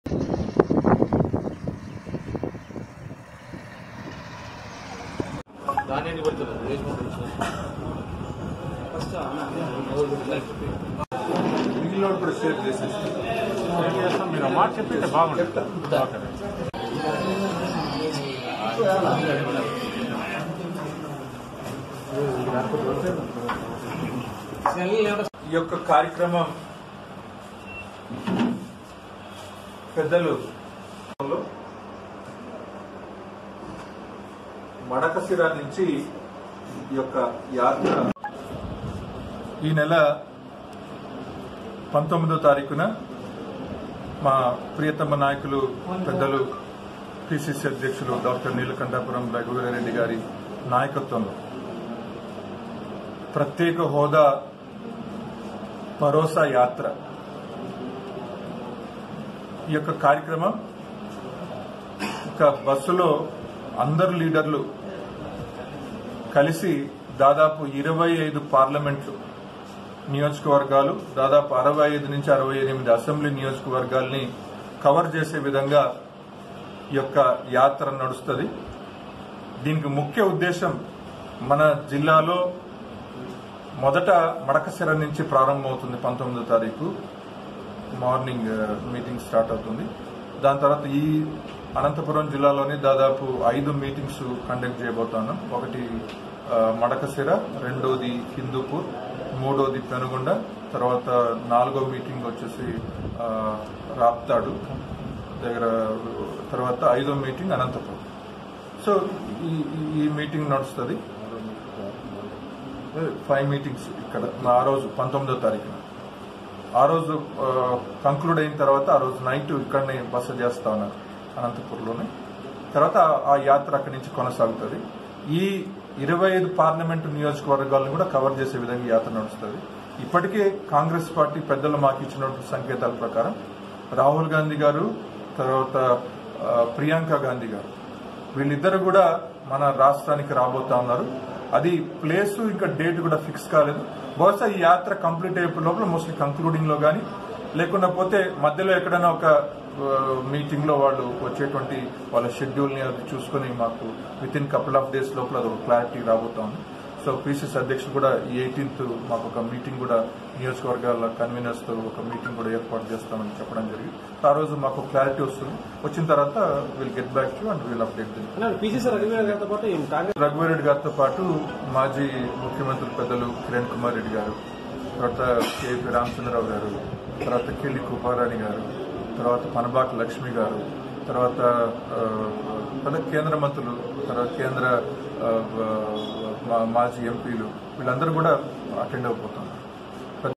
ధాన్యాన్ని పడుతుంది వేసుకుంటుంది మిగిలిన కూడా షేర్ చేసేసి ఏం చేస్తాం మీరు మాట చెప్పి బాగుంటుంది ఓకే ఈ యొక్క కార్యక్రమం పెద్దలు మడకశిర నుంచి ఈ యొక్క యాత్ర ఈ నెల పంతొమ్మిదో తారీఖున మా ప్రియతమ నాయకులు పెద్దలు పిసిసి అధ్యక్షులు డాక్టర్ నీలకంఠాపురం రఘువీరారెడ్డి గారి నాయకత్వంలో ప్రత్యేక హోదా భరోసా యాత్ర ఈ యొక్క కార్యక్రమం ఒక బస్సులో అందరు లీడర్లు కలిసి దాదాపు ఇరవై ఐదు పార్లమెంట్లు నియోజకవర్గాలు దాదాపు అరవై ఐదు నుంచి అరవై ఎనిమిది అసెంబ్లీ నియోజకవర్గాల్ని కవర్ చేసే విధంగా ఈ యొక్క యాత్ర నడుస్తుంది దీనికి ముఖ్య ఉద్దేశం మన జిల్లాలో మొదట మడకశిర నుంచి ప్రారంభమవుతుంది పంతొమ్మిదో తారీఖు మార్నింగ్ ఆ, మీటింగ్ స్టార్ట్ అవుతుంది దాని తర్వాత ఈ అనంతపురం జిల్లాలోని దాదాపు ఐదు మీటింగ్స్ కండక్ట్ చేయబోతున్నాం ఒకటి ఆ, మడకశిర రెండోది హిందూపూర్ మూడోది పెనుగొండ తర్వాత నాలుగో మీటింగ్ వచ్చేసి ఆ, రాప్తాడు దగ్గర తర్వాత ఐదో మీటింగ్ అనంతపురం సో ఈ ఈ- ఈ మీటింగ్ నడుస్తుంది ఫైవ్ మీటింగ్స్ ఇక్కడ ఆ రోజు పంతొమ్మిదో తారీఖున ఆ రోజు కంక్లూడ్ అయిన తర్వాత ఆ రోజు నైట్ ఇక్కడనే బస చేస్తా ఉన్నారు అనంతపూర్లోనే తర్వాత ఆ- ఆ యాత్ర అక్కడి నుంచి కొనసాగుతుంది ఈ ఇరవై ఐదు పార్లమెంటు నియోజకవర్గాలను కూడా కవర్ చేసే విధంగా ఈ యాత్ర నడుస్తుంది ఇప్పటికే కాంగ్రెస్ పార్టీ పెద్దలు మాకు ఇచ్చినటువంటి సంకేతాల ప్రకారం రాహుల్ గాంధీ గారు తర్వాత ఆ, ప్రియాంక గాంధీ గారు వీళ్ళిద్దరు కూడా మన రాష్ట్రానికి రాబోతా ఉన్నారు అది ప్లేస్ ఇంకా డేట్ కూడా ఫిక్స్ కాలేదు బహుశా ఈ యాత్ర కంప్లీట్ అయిపోయే లోపల మోస్ట్లీ కంక్లూడింగ్ లో కానీ లేకుండా పోతే మధ్యలో ఎక్కడైనా ఒక మీటింగ్ లో వాళ్ళు వచ్చేటువంటి వాళ్ళ షెడ్యూల్ ని అది చూసుకుని మాకు within couple of days లోపల అది ఒక క్లారిటీ రాబోతా ఉంది సో పిసిసి అధ్యక్షులు కూడా ఈ ఎయిటీన్త్ మాకు ఒక మీటింగ్ కూడా నియోజకవర్గాల కన్వీనర్స్ తో ఒక మీటింగ్ కూడా ఏర్పాటు చేస్తామని చెప్పడం జరిగింది ఆ రోజు మాకు క్లారిటీ వస్తుంది వచ్చిన తర్వాత will get back to and will update then PCC రఘువీర గారితో పాటు ఈ కాంగ్రెస్ రఘువీరెడ్డి గారితో పాటు మాజీ ముఖ్యమంత్రి పెద్దలు కిరణ్ కుమార్ రెడ్డి గారు తర్వాత కేపీ రామచంద్రరావు గారు తర్వాత కిళ్ళి కుమారాణి గారు తర్వాత పనబాక లక్ష్మి గారు తర్వాత ఆ, తర్వాత కేంద్ర మంత్రులు తర్వాత కేంద్ర ఆ, మా- మాజీ ఎంపీలు వీళ్ళందరూ కూడా అటెండ్ అయిపోతాం